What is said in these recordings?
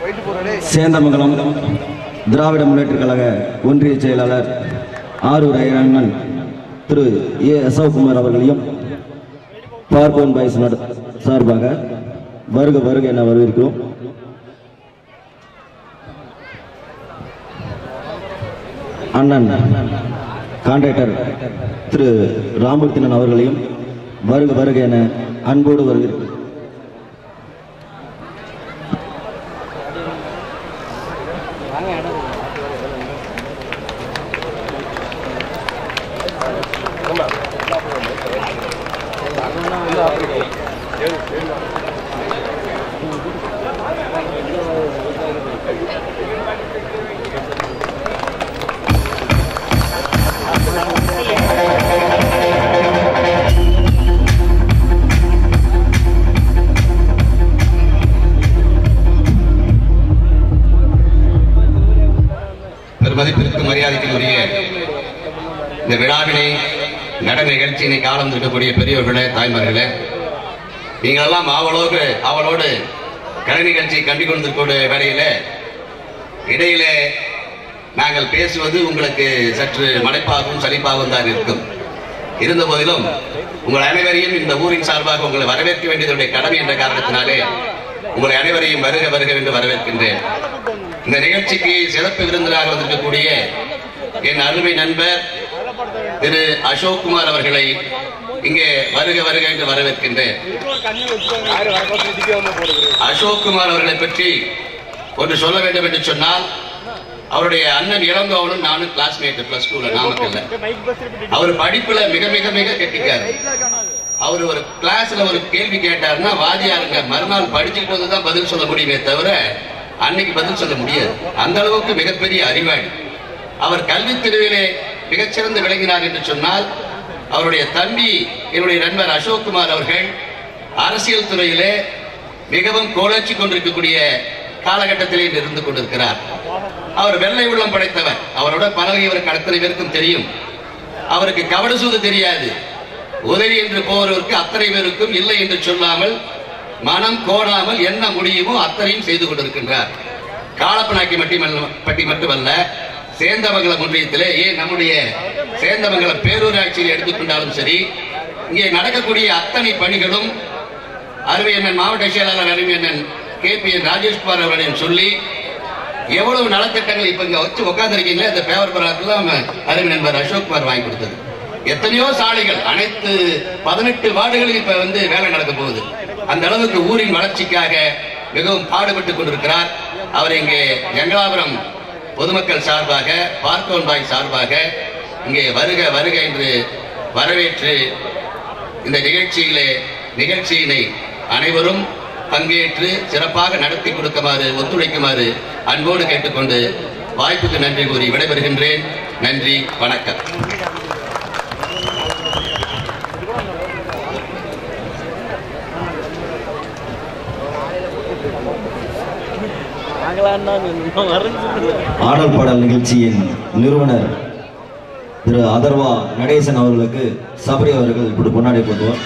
சேந்தமங்கலம் திராவிட முன்னேற்ற கழக ஒன்றிய செயலாளர் ஆரூர் ஐரண்ணன் திரு ஏ அசோக்குமார் அவர்களையும் பார்ப்போன் பாய்ஸ் நட சார்பாக வருக வருக என வரவேற்கிறோம் அண்ணன் கான்ட்ராக்டர் திரு ராமூர்த்தினன் அவர்களையும் வருக வருக என அன்போடு வருகிறேன் பெருமதிப்பிற்கு மரியாதைக்கு உரிய இந்த விழாவினை நடன நிகழ்ச்சியினை காலம் இருக்கக்கூடிய பெரியவர்களே தாய்மார்களே நீங்கள் எல்லாம் ஆவலோடு ஆவலோடு கலை நிகழ்ச்சியை கண்டு கொண்டிருக்கூடிய வேளையில இடையிலே நாங்கள் பேசுவது உங்களுக்கு சற்று மலைப்பாகவும் சலிப்பாகவும் தான் இருக்கும் இருந்த போதிலும் உங்கள் அனைவரையும் இந்த ஊரின் சார்பாக உங்களை வரவேற்க வேண்டியதுடைய கடமை என்ற காரணத்தினாலே உங்களை அனைவரையும் வருக வருக என்று வரவேற்கின்றேன் இந்த நிகழ்ச்சிக்கு சிறப்பு விருந்தினராக வந்திருக்கக்கூடிய என் அருமை நண்பர் திரு அசோக் குமார் அவர்களை இங்கே வருக வருக என்று வரவேற்கின்றேன் அசோக் குமார் அவர்களை பற்றி ஒன்று சொல்ல வேண்டும் என்று சொன்னால் அவருடைய அண்ணன் இளங்கோவனும் நானும் கிளாஸ்மேட் பிளஸ் டூல நாமக்கல்ல அவர் படிப்புல மிக மிக மிக கெட்டிக்காரு அவர் ஒரு கிளாஸ்ல ஒரு கேள்வி கேட்டாருன்னா வாதியாருங்க மறுநாள் படிச்சுட்டு போது தான் பதில் சொல்ல முடியுமே தவிர அன்னைக்கு பதில் சொல்ல முடியாது அந்த அளவுக்கு மிகப்பெரிய அறிவாளி அவர் கல்வி தெருவிலே மிகச்சிறந்து விளங்கினார் என்று சொன்னால் அவருடைய தம்பி என்னுடைய நண்பர் அசோக்குமார் அவர்கள் அரசியல் துறையிலே மிகவும் கோலோச்சி கொண்டிருக்கக்கூடிய காலகட்டத்திலே இருந்து கொண்டிருக்கிறார் அவர் வெள்ளை உள்ளம் படைத்தவர் அவரோட பழகியவருக்கு அத்தனை பேருக்கும் தெரியும் அவருக்கு கவடசூது தெரியாது உதவி என்று போவதற்கு அத்தனை பேருக்கும் இல்லை என்று சொல்லாமல் மனம் கோடாமல் என்ன முடியுமோ அத்தனையும் செய்து கொண்டிருக்கின்றார் காலப்பனாக்கி மட்டுமல்ல பட்டி மட்டுமல்ல சேந்தமங்கலம் ஒன்றியத்திலே ஏன் நம்முடைய சேந்தமங்கலம் பேரூராட்சியில் எடுத்துக்கொண்டாலும் சரி இங்கே நடக்கக்கூடிய அத்தனை பணிகளும் அருமையண்ணன் மாவட்ட செயலாளர் Arumaiyannan K P N Rajeshkumar அவர்களையும் சொல்லி எவ்வளவு நலத்திட்டங்கள் இப்ப இங்க வச்சு உட்கார்ந்துருக்கீங்களே அந்த பேவர் பராக்கெல்லாம் அருமை நண்பர் அசோக்குமார் வாங்கி கொடுத்தது எத்தனையோ சாலைகள் அனைத்து பதினெட்டு வார்டுகளில் இப்ப வந்து வேலை நடக்க போகுது அந்த அளவுக்கு ஊரின் வளர்ச்சிக்காக மிகவும் பாடுபட்டுக் கொண்டிருக்கிறார் அவர் இங்கே கங்களாபுரம் பொதுமக்கள் சார்பாக பார்க்கோன் பாய் சார்பாக இங்கே வருக வருக என்று வரவேற்று இந்த நிகழ்ச்சியிலே நிகழ்ச்சியினை அனைவரும் பங்கேற்று சிறப்பாக நடத்தி கொடுக்குமாறு ஒத்துழைக்குமாறு அன்போடு கேட்டுக்கொண்டு வாய்ப்புக்கு நன்றி கூறி விடைபெறுகின்றேன் நன்றி வணக்கம் ஆடல் பாடல் நிகழ்ச்சியின் நிறுவனர் திரு அதர்வா நடேசன் அவர்களுக்கு சபரி அவர்கள் இப்படி பொன்னாடி போதுவார்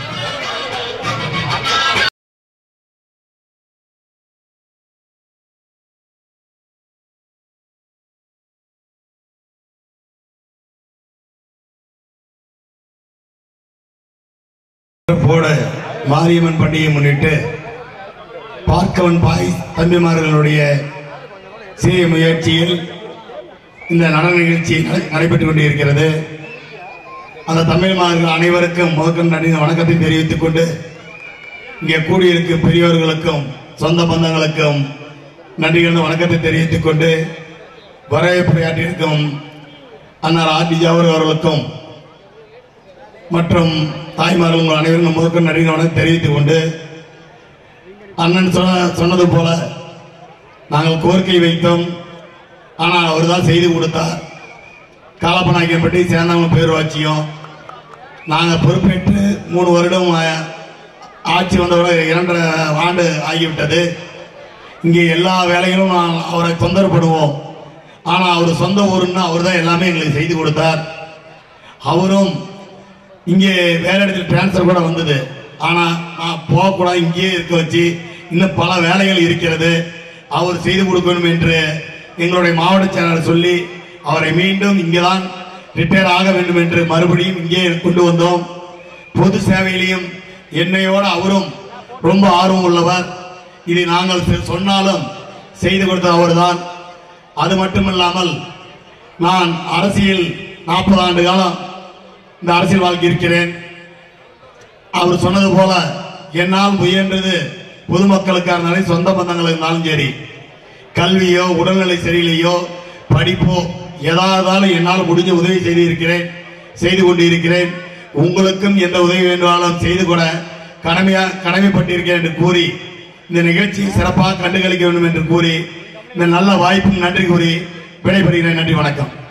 போட மாரியம்மன் பண்டிகையை முன்னிட்டு பார்க்கவன் பாய் தம்பிமார்களுடைய சிறிய முயற்சியில் இந்த நடன நிகழ்ச்சி நட- நடைபெற்றுக் கொண்டிருக்கிறது அந்த தமிழ்மார்கள் அனைவருக்கும் முதற்கொண்டு நன்றி வணக்கத்தை தெரிவித்துக் கொண்டு இங்கே கூடியிருக்கும் பெரியோர்களுக்கும் சொந்த பந்தங்களுக்கும் நன்றிகள் வணக்கத்தை தெரிவித்துக் கொண்டு வரவேற்புரையாற்றியிருக்கும் அன்னார் ஆர் டி ஜவஹர் அவர்களுக்கும் மற்றும் தாய்மார்கள் உங்கள் அனைவரும் முதற்கொண்டு நன்றி வணக்கம் தெரிவித்துக் கொண்டு அண்ணன் சொன்ன சொன்னது போல நாங்கள் கோரிக்கை வைத்தோம் ஆனால் அவர் தான் செய்து கொடுத்தார் காலப்பநாயக்கம்பட்டி சேந்தாமலம் பேரூராட்சியும் நாங்கள் பொறுப்பேற்று மூணு வருடம் ஆ- ஆட்சி வந்தவரை இரண்டரை ஆண்டு ஆகிவிட்டது இங்கே எல்லா வேலைகளும் நான் அவரை தொந்தரப்படுவோம் ஆனால் அவர் சொந்த ஊருன்னா அவர் தான் எல்லாமே எங்களுக்கு செய்து கொடுத்தார் அவரும் இங்கே வேற இடத்துல டிரான்ஸ்ஃபர் கூட வந்தது ஆனா நான் போகக்கூடாது இங்கேயே இருக்க வச்சு இன்னும் பல வேலைகள் இருக்கிறது அவர் செய்து கொடுக்கணும் என்று எங்களுடைய மாவட்ட செயலாளர் சொல்லி அவரை மீண்டும் இங்கேதான் ரிட்டையர் ஆக வேண்டும் என்று மறுபடியும் இங்கே கொண்டு வந்தோம் பொது சேவையிலையும் என்னையோட அவரும் ரொம்ப ஆர்வம் உள்ளவர் இது நாங்கள் சொ- சொன்னாலும் செய்து கொடுத்தது அவர்தான் அது மட்டுமில்லாமல் நான் அரசியல் நாற்பது ஆண்டு காலம் இந்த அரசியல் வாழ்க்கை இருக்கிறேன் அவர் சொன்னது போல என்னால் முயன்றது பொதுமக்களுக்காக இருந்தாலும் சொந்த பந்தங்களுக்கு இருந்தாலும் சரி கல்வியோ உடல்நிலை சரியில்லையோ படிப்போ எதாவதாலும் என்னால் முடிஞ்ச உதவி செய்து இருக்கிறேன் செய்து கொண்டிருக்கிறேன் உங்களுக்கும் எந்த உதவி வேண்டுமானாலும் செய்து கொட கடமையா கடமைப்பட்டிருக்கிறேன் என்று கூறி இந்த நிகழ்ச்சியை சிறப்பாக கண்டுகளிக்க வேண்டும் என்று கூறி இந்த நல்ல வாய்ப்புக்கு நன்றி கூறி விடைபெறுகிறேன் நன்றி வணக்கம்